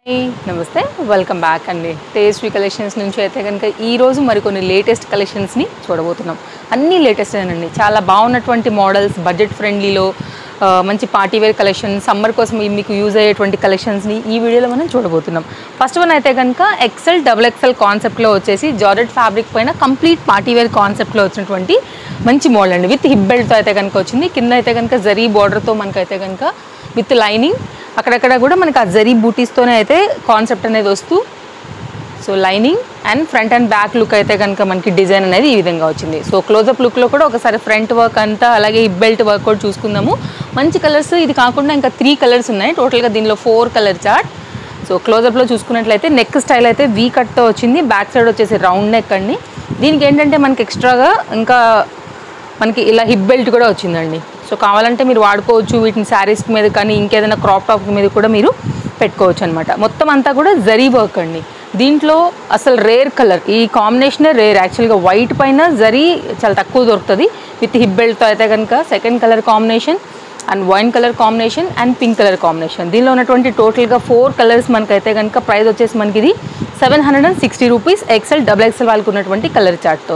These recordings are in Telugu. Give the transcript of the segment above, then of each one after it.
హాయ్ నమస్తే వెల్కమ్ బ్యాక్ అండి టేస్టీ కలెక్షన్స్ నుంచి అయితే కనుక ఈరోజు మరికొన్ని లేటెస్ట్ కలెక్షన్స్ని చూడబోతున్నాం అన్నీ లేటెస్ట్ అండి చాలా బాగున్నటువంటి మోడల్స్ బడ్జెట్ ఫ్రెండ్లీలో ఆ, మంచి పార్టీ వేర్ కలెక్షన్ సమ్మర్ కోసం ఈ మీకు యూజ్ అయ్యేటువంటి కలెక్షన్స్ని ఈ వీడియోలో మనం చూడబోతున్నాం ఫస్ట్ వన్ అయితే కనుక ఎక్సెల్ డబుల్ ఎక్సెల్ కాన్సెప్ట్లో వచ్చేసి జార్జెట్ ఫ్యాబ్రిక్ పైన కంప్లీట్ పార్టీ వేర్ కాన్సెప్ట్లో వచ్చినటువంటి మంచి మోడల్ అండి విత్ హిప్ బెల్ట్తో అయితే కనుక వచ్చింది కింద అయితే కనుక జరీ బార్డర్తో మనకైతే కనుక విత్ లైనింగ్ అక్కడక్కడ కూడా మనకి ఆ జరీ బూటీస్తోనే అయితే కాన్సెప్ట్ అనేది వస్తూ so lining and front and back look అయితే కనుక మనకి డిజైన్ అనేది ఈ విధంగా వచ్చింది సో క్లోజప్ లుక్లో కూడా ఒకసారి ఫ్రంట్ వర్క్ అంతా అలాగే హిప్ బెల్ట్ వర్క్ కూడా చూసుకుందాము మంచి కలర్స్ ఇది కాకుండా ఇంకా త్రీ కలర్స్ ఉన్నాయి టోటల్గా దీనిలో ఫోర్ కలర్ చార్ట్ సో క్లోజప్లో చూసుకున్నట్లయితే నెక్ స్టైల్ అయితే వీ కట్తో వచ్చింది బ్యాక్ సైడ్ వచ్చేసి రౌండ్ నెక్ అండి దీనికి ఏంటంటే మనకి ఎక్స్ట్రాగా ఇంకా మనకి ఇలా హిప్ బెల్ట్ కూడా వచ్చిందండి సో కావాలంటే మీరు వాడుకోవచ్చు వీటిని శారీస్ మీద కానీ ఇంకేదైనా క్రాప్ టాప్ మీద కూడా మీరు పెట్టుకోవచ్చు అనమాట మొత్తం అంతా కూడా జరీ వర్క్ అండి దీంట్లో అసలు రేర్ కలర్ ఈ కాంబినేషనే రేర్ యాక్చువల్గా వైట్ పైన జరీ చాలా తక్కువ దొరుకుతుంది విత్ హిప్ బెల్ట్తో అయితే కనుక second colour combination and wine colour combination and pink colour combination దీనిలో ఉన్నటువంటి టోటల్గా ఫోర్ కలర్స్ మనకైతే కనుక ప్రైస్ వచ్చేసి మనకి ఇది seven hundred and sixty rupees XL double XL వాళ్ళకి ఉన్నటువంటి కలర్ చార్ట్తో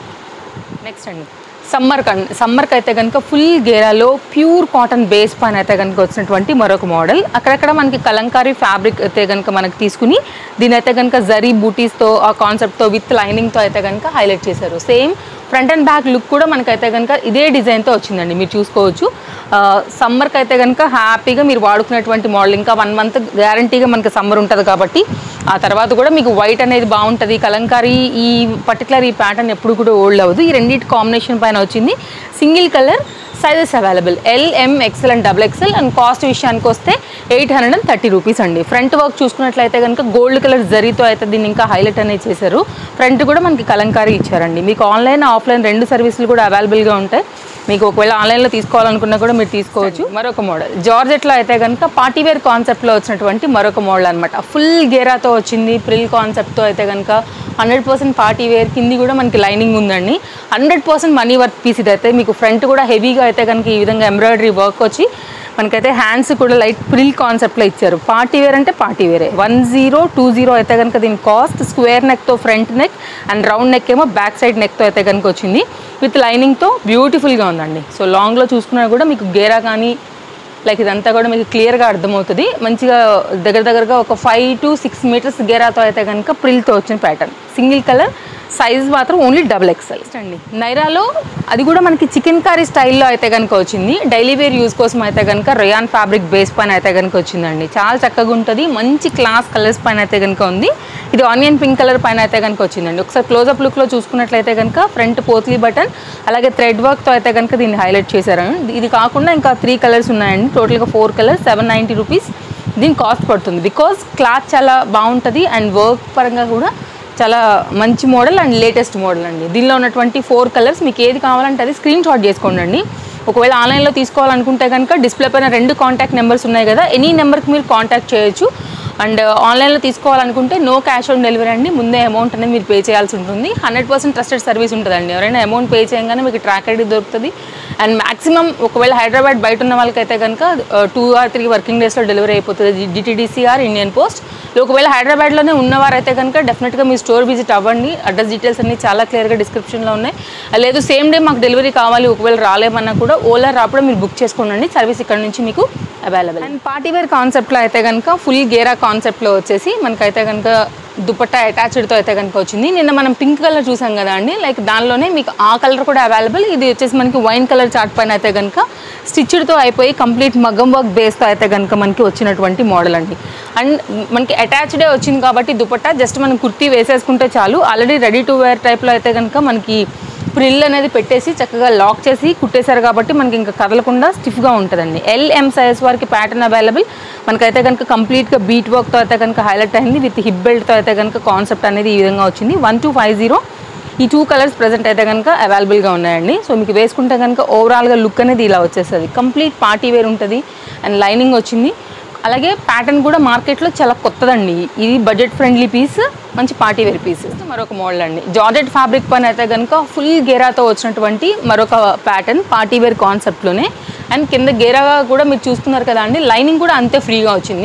నెక్స్ట్ అండి సమ్మర్ కన్ సమ్మర్కి అయితే కనుక ఫుల్ గేరాలో ప్యూర్ కాటన్ బేస్ పైన అయితే కనుక వచ్చినటువంటి మరొక మోడల్ అక్కడక్కడ మనకి కలంకారీ ఫ్యాబ్రిక్ అయితే కనుక మనకి తీసుకుని దీని అయితే కనుక జరీ బూటీస్తో ఆ కాన్సెప్ట్తో విత్ లైనింగ్తో అయితే కనుక హైలైట్ చేశారు same front and back look కూడా మనకైతే కనుక ఇదే డిజైన్తో వచ్చిందండి మీరు చూసుకోవచ్చు సమ్మర్కి అయితే కనుక హ్యాపీగా మీరు వాడుకునేటువంటి మోడల్ ఇంకా వన్ మంత్ గ్యారంటీగా మనకి సమ్మర్ ఉంటుంది కాబట్టి ఆ తర్వాత కూడా మీకు వైట్ అనేది బాగుంటుంది కలంకారీ ఈ పర్టికులర్ ఈ ప్యాటర్న్ ఎప్పుడు కూడా ఓల్డ్ అవ్వదు ఈ రెండింటి కాంబినేషన్ పైన వచ్చింది single colour sizes available L M XL and double XL and cost విషయానికి వస్తే eight hundred and thirty rupees అండి ఫ్రంట్ వర్క్ చూసుకున్నట్లయితే కనుక గోల్డ్ కలర్ జరీతో అయితే దీన్ని ఇంకా హైలైట్ అనేది చేశారు ఫ్రంట్ కూడా మనకి కలంకారీ ఇచ్చారండి మీకు ఆన్లైన్ ఆఫ్లైన్ రెండు సర్వీసులు కూడా అవైలబుల్గా ఉంటాయి మీకు ఒకవేళ ఆన్లైన్లో తీసుకోవాలనుకున్నా కూడా మీరు తీసుకోవచ్చు మరొక మోడల్ జార్జెట్లో అయితే కనుక పార్టీ వేర్ కాన్సెప్ట్లో వచ్చినటువంటి మరొక మోడల్ అనమాట ఫుల్ గేరాతో వచ్చింది ప్రిల్ కాన్సెప్ట్తో అయితే కనుక హండ్రెడ్ పర్సెంట్ పార్టీ వేర్ కింది కూడా మనకి లైనింగ్ ఉందండి hundred percent money worth piece ఇది అయితే మీకు ఫ్రంట్ కూడా హెవీగా అయితే కనుక ఈ విధంగా ఎంబ్రాయిడరీ వర్క్ వచ్చి మనకైతే హ్యాండ్స్ కూడా లైట్ ప్రిల్ కాన్సెప్ట్లో ఇచ్చారు పార్టీ వేర్ అంటే పార్టీ వేరే వన్ జీరో టూ జీరో అయితే కనుక దీని కాస్ట్ స్క్వేర్ నెక్తో front neck and round neck ఏమో బ్యాక్ సైడ్ నెక్తో అయితే కనుక వచ్చింది విత్ లైనింగ్తో బ్యూటిఫుల్గా ఉందండి సో లాంగ్లో చూసుకున్నా కూడా మీకు గేరా కానీ లైక్ ఇదంతా కూడా మీకు క్లియర్గా అర్థమవుతుంది మంచిగా దగ్గర దగ్గరగా ఒక ఫైవ్ టు సిక్స్ మీటర్స్ గేరాతో అయితే కనుక ప్రిల్తో వచ్చిన ప్యాటర్న్ సింగిల్ కలర్ సైజ్ మాత్రం ఓన్లీ డబుల్ ఎక్స్ఎల్ అండి నైరాలో అది కూడా మనకి చికెన్ కర్రీ స్టైల్లో అయితే కనుక వచ్చింది డైలీ వేర్ యూస్ కోసం అయితే కనుక రయాన్ ఫ్యాబ్రిక్ బేస్ పైన అయితే కనుక వచ్చిందండి చాలా చక్కగా ఉంటుంది మంచి క్లాస్ కలర్స్ పైన అయితే కనుక ఉంది ఇది ఆనియన్ పింక్ కలర్ పైన అయితే కనుక వచ్చిందండి ఒకసారి క్లోజప్ లుక్లో చూసుకున్నట్లయితే కనుక ఫ్రంట్ పోత్లీ బటన్ అలాగే థ్రెడ్ వర్క్తో అయితే కనుక దీన్ని హైలైట్ చేశారు ఇది కాకుండా ఇంకా త్రీ కలర్స్ ఉన్నాయండి టోటల్గా four colours seven ninety rupees దీని కాస్ట్ పడుతుంది బికాజ్ క్లాత్ చాలా బాగుంటుంది అండ్ వర్క్ పరంగా కూడా చాలా మంచి మోడల్ అండ్ లేటెస్ట్ మోడల్ అండి దీనిలో ఉన్నటువంటి ఫోర్ కలర్స్ మీకు ఏది కావాలంటే అది స్క్రీన్ షాట్ చేసుకోండి అండి ఒకవేళ ఆన్లైన్లో తీసుకోవాలనుకుంటే కనుక డిస్ప్లే పైన రెండు కాంటాక్ట్ నెంబర్స్ ఉన్నాయి కదా ఎనీ నెంబర్కి మీరు కాంటాక్ట్ చేయొచ్చు అండ్ ఆన్లైన్లో తీసుకోవాలనుకుంటే నో క్యాష్ ఆన్ డెలివరీ అండి ముందే అమౌంట్ అనేది మీరు పే చేయాల్సి ఉంటుంది హండ్రెడ్ పర్సెంట్ ట్రస్టెడ్ సర్వీస్ ఉంటుందండి ఎవరైనా అమౌంట్ పే చేయగానే మీకు ట్రాక్ ఐడి దొరుకుతుంది అండ్ మాక్సిమం ఒకవేళ హైదరాబాద్ బయట ఉన్న వాళ్ళకైతే కనుక టూ ఆర్ త్రీ వర్కింగ్ డేస్లో డెలివరీ అయిపోతుంది డిటీడీసీఆర్ ఇండియన్ పోస్ట్ ఒకవేళ హైదరాబాద్లోనే ఉన్నవారైతే కనుక డెఫినెట్గా మీ స్టోర్ విజిట్ అవ్వండి అడ్రస్ డీటెయిల్స్ అన్ని చాలా క్లియర్గా డిస్క్రిప్షన్లో ఉన్నాయి లేదు సేమ్ డే మాకు డెలివరీ కావాలి ఒకవేళ రాలేమన్నా కూడా ఓలా రాప్పుడు మీరు బుక్ చేసుకోండి సర్వీస్ ఇక్కడ నుంచి మీకు అవైలబుల్ అండ్ పార్టీ వేర్ కాన్సెప్ట్లో అయితే కనుక ఫుల్ గేరా కాన్సెప్ట్లో వచ్చేసి మనకైతే కనుక దుపట్టా అటాచ్డ్తో అయితే కనుక వచ్చింది నిన్న మనం పింక్ కలర్ చూసాం కదా అండి లైక్ దానిలోనే మీకు ఆ కలర్ కూడా అవైలబుల్ ఇది వచ్చేసి మనకి వైన్ కలర్ చార్ట్ పైన అయితే కనుక స్టిచ్డ్తో అయిపోయి కంప్లీట్ మగ్గం వర్క్ బేస్తో అయితే కనుక మనకి వచ్చినటువంటి మోడల్ అండి అండ్ మనకి అటాచ్డే వచ్చింది కాబట్టి దుపట్టా జస్ట్ మనం కుర్తీ వేసేసుకుంటే చాలు ఆల్రెడీ రెడీ టు వేర్ టైప్లో అయితే కనుక మనకి ప్రిల్ అనేది పెట్టేసి చక్కగా లాక్ చేసి కుట్టేశారు కాబట్టి మనకి ఇంకా కదలకుండా స్టిఫ్గా ఉంటుందండి ఎల్ఎం సైజ్ వరకు ప్యాటర్న్ అవైలబుల్ మనకైతే కనుక కంప్లీట్గా బీట్ వర్క్తో అయితే కనుక హైలైట్ అయింది విత్ హిప్ బెల్ట్తో అయితే కనుక కాన్సెప్ట్ అనేది ఈ విధంగా వచ్చింది వన్ టూ ఫైవ్ జీరో ఈ టూ కలర్స్ ప్రజెంట్ అయితే కనుక అవైలబుల్గా ఉన్నాయండి సో మీకు వేసుకుంటే కనుక ఓవరాల్గా లుక్ అనేది ఇలా వచ్చేస్తుంది కంప్లీట్ పార్టీ వేర్ ఉంటుంది అండ్ లైనింగ్ వచ్చింది అలాగే ప్యాటర్న్ కూడా మార్కెట్లో చాలా కొత్తదండి ఇది బడ్జెట్ ఫ్రెండ్లీ పీస్ మంచి పార్టీ వేర్ పీస్ మరొక మోడల్ అండి జార్జెట్ ఫ్యాబ్రిక్ పైన అయితే కనుక ఫుల్ గేరాతో వచ్చినటువంటి మరొక ప్యాటర్న్ పార్టీ వేర్ కాన్సెప్ట్లోనే అండ్ కింద గేరాగా కూడా మీరు చూస్తున్నారు కదా అండి లైనింగ్ కూడా అంతే ఫ్రీగా వచ్చింది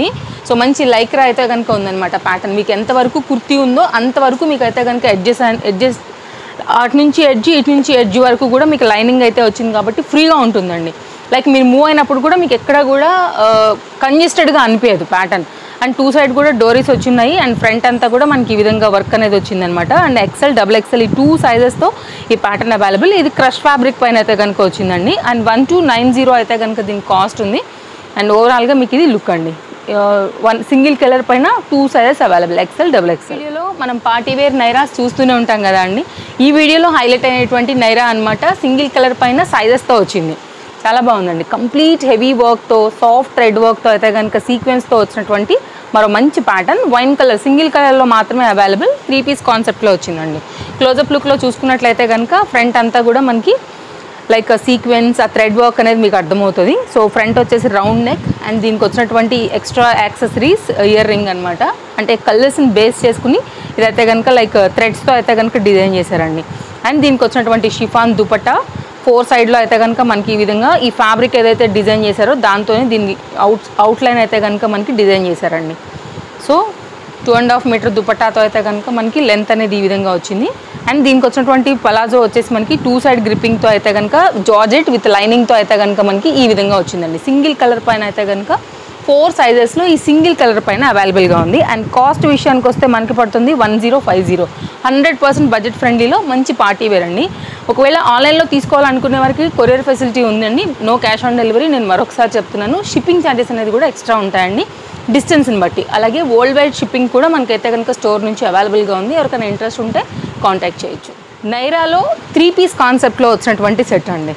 సో మంచి లైక్రా అయితే కనుక ఉందన్నమాట ప్యాటర్న్ మీకు ఎంతవరకు కుర్తీ ఉందో అంతవరకు మీకు అయితే కనుక ఎడ్జెస్ ఎడ్జెస్ అటు నుంచి ఎడ్జ్ ఇటు నుంచి ఎడ్జ్ వరకు కూడా మీకు లైనింగ్ అయితే వచ్చింది కాబట్టి ఫ్రీగా ఉంటుందండి లైక్ మీరు మూవ్ అయినప్పుడు కూడా మీకు ఎక్కడ కూడా కంజెస్టెడ్గా అనిపించదు ప్యాటర్న్ అండ్ టూ సైడ్ కూడా డోరీస్ వచ్చినాయి అండ్ ఫ్రంట్ అంతా కూడా మనకి ఈ విధంగా వర్క్ అనేది వచ్చిందనమాట అండ్ ఎక్సెల్ డబుల్ ఎక్సెల్ ఈ టూ సైజెస్తో ఈ ప్యాటర్న్ అవైలబుల్ ఇది క్రష్ ఫ్యాబ్రిక్ పైన అయితే కనుక వచ్చిందండి and one two nine zero అయితే కనుక దీని కాస్ట్ ఉంది అండ్ ఓవరాల్గా మీకు ఇది లుక్ అండి వన్ సింగిల్ కలర్ పైన two sizes available XL double XL వీడియోలో మనం పార్టీ వేర్ నైరాస్ చూస్తూనే ఉంటాం కదా అండి ఈ వీడియోలో హైలైట్ అయినటువంటి నైరా అనమాట సింగిల్ కలర్ పైన సైజెస్తో వచ్చింది చాలా బాగుందండి కంప్లీట్ హెవీ వర్క్తో సాఫ్ట్ థ్రెడ్ వర్క్తో అయితే కనుక సీక్వెన్స్తో వచ్చినటువంటి మరో మంచి ప్యాటర్న్ వైన్ కలర్ సింగిల్ కలర్లో మాత్రమే అవైలబుల్ త్రీ పీస్ కాన్సెప్ట్లో వచ్చిందండి క్లోజప్ లుక్లో చూసుకున్నట్లయితే కనుక ఫ్రంట్ అంతా కూడా మనకి లైక్ సీక్వెన్స్ ఆ థ్రెడ్ వర్క్ అనేది మీకు అర్థమవుతుంది సో ఫ్రంట్ వచ్చేసి రౌండ్ నెక్ అండ్ దీనికి వచ్చినటువంటి ఎక్స్ట్రా యాక్సెసరీస్ ఇయర్ రింగ్ అనమాట అంటే కలర్స్ని బేస్ చేసుకుని ఇదైతే కనుక లైక్ థ్రెడ్స్తో అయితే కనుక డిజైన్ చేశారండి అండ్ దీనికి వచ్చినటువంటి షిఫాన్ దుపట్టా ఫోర్ సైడ్లో అయితే కనుక మనకి ఈ విధంగా ఈ ఫ్యాబ్రిక్ ఏదైతే డిజైన్ చేశారో దాంతోనే దీన్ని అవుట్ అవుట్లైన్ అయితే కనుక మనకి డిజైన్ చేశారండి so two and half meter దుపట్టాతో అయితే కనుక మనకి లెంత్ అనేది ఈ విధంగా వచ్చింది అండ్ దీనికి వచ్చినటువంటి పలాజో వచ్చేసి మనకి టూ సైడ్ గ్రిప్పింగ్తో అయితే కనుక జార్జెట్ విత్ లైనింగ్తో అయితే కనుక మనకి ఈ విధంగా వచ్చిందండి సింగిల్ కలర్ పైన అయితే కనుక ఫోర్ సైజెస్లో ఈ సింగిల్ కలర్ పైన అవైలబుల్గా ఉంది అండ్ కాస్ట్ విషయానికి వస్తే మనకి పడుతుంది one zero five zero hundred percent budget ఫ్రెండ్లీలో మంచి పార్టీ వేర్ అండి ఒకవేళ ఆన్లైన్లో తీసుకోవాలనుకునే వారికి కొరియర్ ఫెసిలిటీ ఉందండి నో క్యాష్ ఆన్ డెలివరీ నేను మరొకసారి చెప్తున్నాను షిప్పింగ్ ఛార్జెస్ అనేది కూడా ఎక్స్ట్రా ఉంటాయండి డిస్టెన్స్ని బట్టి అలాగే వరల్డ్ వైడ్ షిప్పింగ్ కూడా మనకైతే కనుక స్టోర్ నుంచి అవైలబుల్గా ఉంది ఎవరికైనా ఇంట్రెస్ట్ ఉంటే కాంటాక్ట్ చేయొచ్చు నైరాలో త్రీ పీస్ కాన్సెప్ట్లో వచ్చినటువంటి సెట్ అండి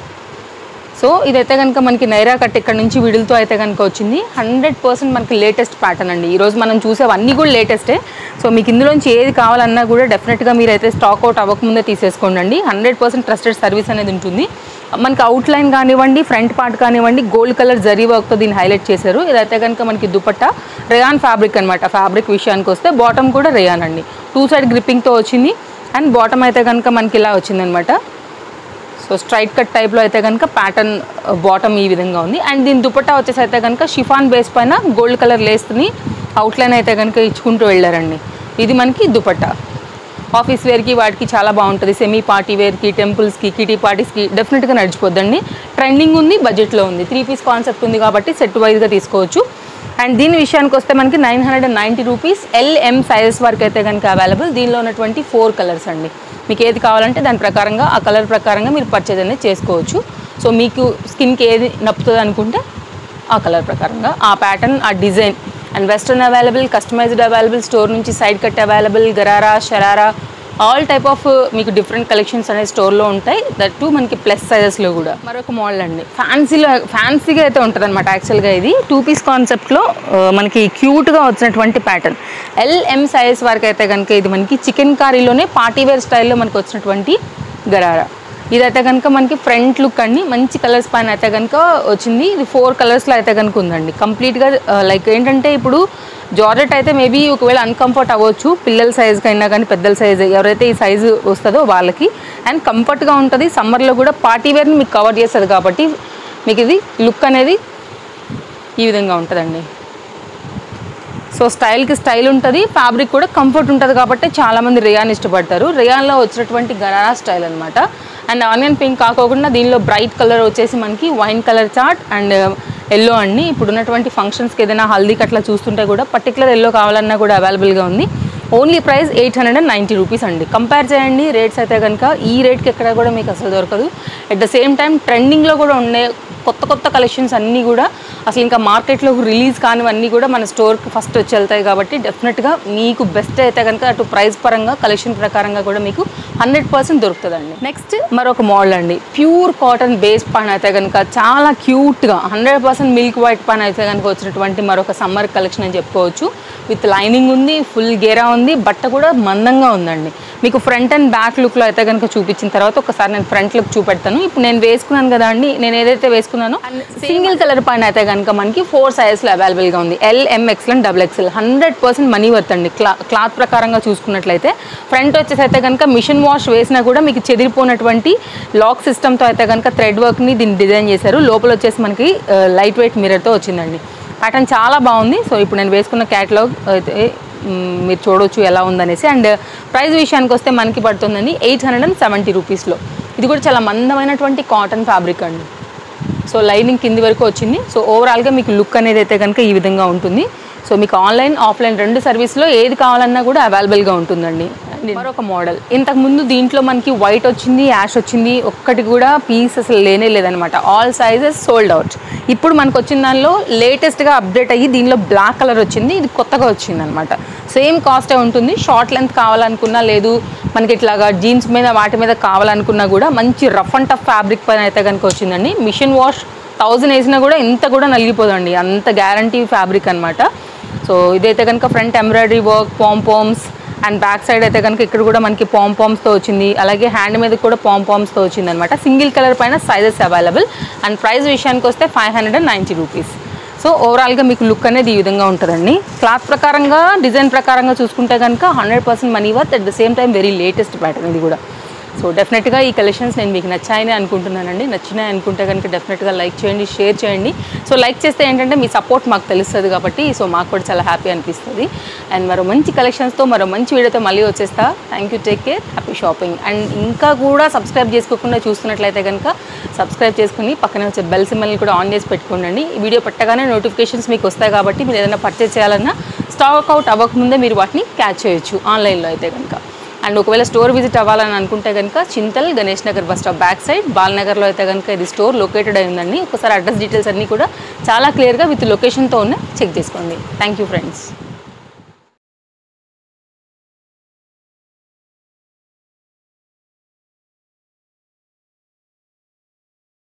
సో ఇదైతే కనుక మనకి నైరా కట్ ఇక్కడ నుంచి విడులతో అయితే కనుక వచ్చింది హండ్రెడ్ పర్సెంట్ మనకి లేటెస్ట్ ప్యాటర్న్ అండి ఈరోజు మనం చూసేవన్నీ కూడా లేటెస్టే సో మీకు ఇందులోంచి ఏది కావాలన్నా కూడా డెఫినెట్గా మీరైతే స్టాక్ అవుట్ అవ్వకముందే తీసేసుకోండి హండ్రెడ్ పర్సెంట్ ట్రస్టెడ్ సర్వీస్ అనేది ఉంటుంది మనకి అవుట్లైన్ కానివ్వండి ఫ్రంట్ పార్ట్ కానివ్వండి గోల్డ్ కలర్ జరీ వర్క్తో దీన్ని హైలైట్ చేశారు ఇదైతే కనుక మనకి దుపట్టా రేయాన్ ఫ్యాబ్రిక్ అనమాట ఫ్యాబ్రిక్ విషయానికి వస్తే బాటమ్ కూడా రేయాన్ అండి టూ సైడ్ గ్రిప్పింగ్తో వచ్చింది అండ్ బాటమ్ అయితే కనుక మనకి ఇలా వచ్చిందనమాట సో స్ట్రైట్ కట్ టైప్లో అయితే కనుక ప్యాటర్న్ బాటమ్ ఈ విధంగా ఉంది అండ్ దీని దుపట్టా వచ్చేసి అయితే కనుక షిఫాన్ బేస్ పైన గోల్డ్ కలర్ లేస్ని అవుట్లైన్ అయితే కనుక ఇచ్చుకుంటూ వెళ్ళారండి ఇది మనకి దుపట్టా ఆఫీస్ వేర్కి వాటికి చాలా బాగుంటుంది సెమీ పార్టీ వేర్కి టెంపుల్స్కి కిటీ పార్టీస్కి డెఫినెట్గా నడిచిపోద్దండి ట్రెండింగ్ ఉంది బడ్జెట్లో ఉంది త్రీ పీస్ కాన్సెప్ట్ ఉంది కాబట్టి సెట్ వైజ్గా తీసుకోవచ్చు అండ్ దీని విషయానికి వస్తే మనకి nine hundred and ninety rupees L M sizes వరకు అయితే కనుక అవైలబుల్ దీనిలో ఉన్నటువంటి ఫోర్ కలర్స్ అండి మీకు ఏది కావాలంటే దాని ప్రకారంగా ఆ కలర్ ప్రకారంగా మీరు పర్చేజ్ అనేది చేసుకోవచ్చు సో మీకు స్కిన్కి ఏది నప్పుతుంది అనుకుంటే ఆ కలర్ ప్రకారంగా ఆ ప్యాటర్న్ ఆ design and western available customised available store నుంచి side cut available gharara sharara all type of మీకు డిఫరెంట్ కలెక్షన్స్ అనేది స్టోర్లో ఉంటాయి దట్ టు మనకి ప్లస్ సైజెస్లో కూడా మరొక మోడల్ అండి ఫ్యాన్సీలో ఫ్యాన్సీగా అయితే ఉంటుంది అనమాట యాక్చువల్గా ఇది టూ పీస్ కాన్సెప్ట్లో మనకి క్యూట్గా వచ్చినటువంటి ప్యాటర్న్ ఎల్ఎం సైజ్ వరకు అయితే కనుక ఇది మనకి చికెన్ కారీలోనే పార్టీ వేర్ స్టైల్లో మనకి వచ్చినటువంటి గరారా ఇదైతే కనుక మనకి ఫ్రంట్ లుక్ అండి మంచి కలర్స్ పైన అయితే కనుక వచ్చింది ఇది ఫోర్ కలర్స్లో అయితే కనుక ఉందండి కంప్లీట్గా లైక్ ఏంటంటే ఇప్పుడు జార్జెట్ అయితే మేబీ ఒకవేళ అన్కంఫర్ట్ అవ్వచ్చు పిల్లల సైజ్కి అయినా కానీ పెద్దల సైజ్ ఎవరైతే ఈ సైజు వస్తుందో వాళ్ళకి అండ్ కంఫర్ట్గా ఉంటుంది సమ్మర్లో కూడా పార్టీ వేర్ని మీకు కవర్ చేస్తుంది కాబట్టి మీకు ఇది లుక్ అనేది ఈ విధంగా ఉంటుందండి సో స్టైల్కి స్టైల్ ఉంటుంది ఫ్యాబ్రిక్ కూడా కంఫర్ట్ ఉంటుంది కాబట్టి చాలామంది రియాన్ ఇష్టపడతారు రియాన్లో వచ్చినటువంటి గరారా స్టైల్ అనమాట అండ్ ఆనియన్ పింక్ కాకోకుండా దీనిలో బ్రైట్ కలర్ వచ్చేసి మనకి wine colour chart and yellow అండి ఇప్పుడు ఉన్నటువంటి ఫంక్షన్స్కి ఏదైనా హల్దీకి అట్లా చూస్తుంటే కూడా పర్టికులర్ ఎల్లో కావాలన్నా కూడా అవైలబుల్గా ఉంది only price eight hundred and ninety rupees అండి కంపేర్ చేయండి రేట్స్ అయితే కనుక ఈ రేట్కి ఎక్కడ కూడా మీకు అసలు దొరకదు అట్ ద సేమ్ టైం ట్రెండింగ్లో కూడా ఉండే కొత్త కొత్త కలెక్షన్స్ అన్నీ కూడా అసలు ఇంకా మార్కెట్లో రిలీజ్ కానివన్నీ కూడా మన స్టోర్కి ఫస్ట్ వచ్చి వెళ్తాయి కాబట్టి డెఫినెట్గా మీకు బెస్ట్ అయితే కనుక అటు ప్రైస్ పరంగా కలెక్షన్ ప్రకారంగా కూడా మీకు హండ్రెడ్ పర్సెంట్ దొరుకుతుందండి నెక్స్ట్ మరొక మోడల్ అండి ప్యూర్ కాటన్ బేస్ పైన అయితే కనుక చాలా క్యూట్గా హండ్రెడ్ పర్సెంట్ మిల్క్ వైట్ పైన అయితే కనుక వచ్చినటువంటి మరొక సమ్మర్ కలెక్షన్ అని చెప్పుకోవచ్చు విత్ లైనింగ్ ఉంది ఫుల్ గేరా ఉంది బట్ట కూడా మందంగా ఉందండి మీకు ఫ్రంట్ అండ్ బ్యాక్ లుక్లో అయితే కనుక చూపించిన తర్వాత ఒకసారి నేను ఫ్రంట్ లుక్ చూపెడతాను ఇప్పుడు నేను వేసుకున్నాను కదా అండి నేను ఏదైతే వేసుకున్నానో సింగిల్ కలర్ పైన అయితే కనుక మనకి ఫోర్ సైజెస్లో అవైలబుల్గా ఉంది L M XL and double XL hundred percent money worth అండి క్లా క్లాత్ ప్రకారంగా చూసుకున్నట్లయితే ఫ్రంట్ వచ్చేసి అయితే కనుక మిషన్ వాష్ వేసినా కూడా మీకు చెదిరిపోయినటువంటి లాక్ సిస్టమ్తో అయితే కనుక థ్రెడ్ వర్క్ని దీన్ని డిజైన్ చేశారు లోపల వచ్చేసి మనకి లైట్ వెయిట్ మిరర్తో వచ్చిందండి ప్యాటర్న్ చాలా బాగుంది సో ఇప్పుడు నేను వేసుకున్న క్యాటలాగ్ అయితే మ్, మీరు చూడొచ్చు ఎలా ఉందనేసి అండ్ ప్రైస్ విషయానికి వస్తే మనకి పడుతుందండి ఎయిట్ హండ్రెడ్ అండ్ సెవెంటీ రూపీస్లో ఇది కూడా చాలా మందమైనటువంటి కాటన్ ఫ్యాబ్రిక్ అండి సో లైనింగ్ కింది వరకు వచ్చింది సో ఓవరాల్గా మీకు లుక్ అనేది అయితే కనుక ఈ విధంగా ఉంటుంది సో మీకు ఆన్లైన్ ఆఫ్లైన్ రెండు సర్వీస్లో ఏది కావాలన్నా కూడా అవైలబుల్గా ఉంటుందండి మరొక మోడల్ ఇంతకు ముందు దీంట్లో మనకి వైట్ వచ్చింది యాష్ వచ్చింది ఒక్కటి కూడా పీస్ అసలు లేనే లేదనమాట ఆల్ సైజెస్ సోల్డ్ అవుట్ ఇప్పుడు మనకు వచ్చిన దానిలో లేటెస్ట్గా అప్డేట్ అయ్యి దీనిలో బ్లాక్ కలర్ వచ్చింది ఇది కొత్తగా వచ్చింది అనమాట సేమ్ కాస్టే ఉంటుంది షార్ట్ లెంత్ కావాలనుకున్నా లేదు మనకి ఇట్లాగా జీన్స్ మీద వాటి మీద కావాలనుకున్నా కూడా మంచి రఫ్ అండ్ టఫ్ ఫ్యాబ్రిక్ పైన అయితే కనుక వచ్చిందండి మిషన్ వాష్ థౌజండ్ వేసినా కూడా ఇంత కూడా నలిగిపోదండి అంత గ్యారంటీ ఫ్యాబ్రిక్ అనమాట సో ఇదైతే కనుక front embroidery work pompoms and back side అయితే కనుక ఇక్కడ కూడా మనకి పాంపామ్స్తో వచ్చింది అలాగే హ్యాండ్ మీద కూడా పాంపామ్స్తో వచ్చింది అనమాట సింగిల్ కలర్ పైన సైజెస్ అవైలబుల్ అండ్ ప్రైస్ విషయానికి వస్తే five hundred and ninety rupees so ఓవరాల్గా మీకు లుక్ అనేది ఈ విధంగా ఉంటుందండి క్లాత్ ప్రకారంగా డిజైన్ ప్రకారంగా చూసుకుంటే కనుక hundred percent money worth at the same time very latest pattern ఇది కూడా సో డెఫినెట్గా ఈ కలెక్షన్స్ నేను మీకు నచ్చాయని అనుకుంటున్నానండి నచ్చినాయి అనుకుంటే కనుక డెఫినెట్గా లైక్ చేయండి షేర్ చేయండి సో లైక్ చేస్తే ఏంటంటే మీ సపోర్ట్ మాకు తెలుస్తుంది కాబట్టి సో మాకు కూడా చాలా హ్యాపీ అనిపిస్తుంది అండ్ మరో మంచి కలెక్షన్స్తో మరో మంచి వీడియోతో మళ్ళీ వచ్చేస్తా thank you take care happy shopping and ఇంకా కూడా సబ్స్క్రైబ్ చేసుకోకుండా చూస్తున్నట్లయితే కనుక సబ్స్క్రైబ్ చేసుకుని పక్కనే వచ్చే బెల్ సిమ్మల్ని కూడా ఆన్ చేసి పెట్టుకోండి ఈ వీడియో పెట్టగానే నోటిఫికేషన్స్ మీకు వస్తాయి కాబట్టి మీరు ఏదైనా పర్చేస్ చేయాలన్నా స్టాక్ అవుట్ అవ్వకముందే మీరు వాటిని క్యాచ్ చేయొచ్చు ఆన్లైన్లో అయితే కనుక అండ్ ఒకవేళ స్టోర్ విజిట్ అవ్వాలని అనుకుంటే కనుక Chintal Ganesh Nagar bus stop back side బాల్నగర్లో అయితే కనుక ఇది స్టోర్ లొకేటెడ్ అయి ఉందండి ఒకసారి అడ్రస్ డీటెయిల్స్ అన్నీ కూడా చాలా క్లియర్గా విత్ లొకేషన్తో ఉన్న చెక్ చేసుకోండి థ్యాంక్ యూ ఫ్రెండ్స్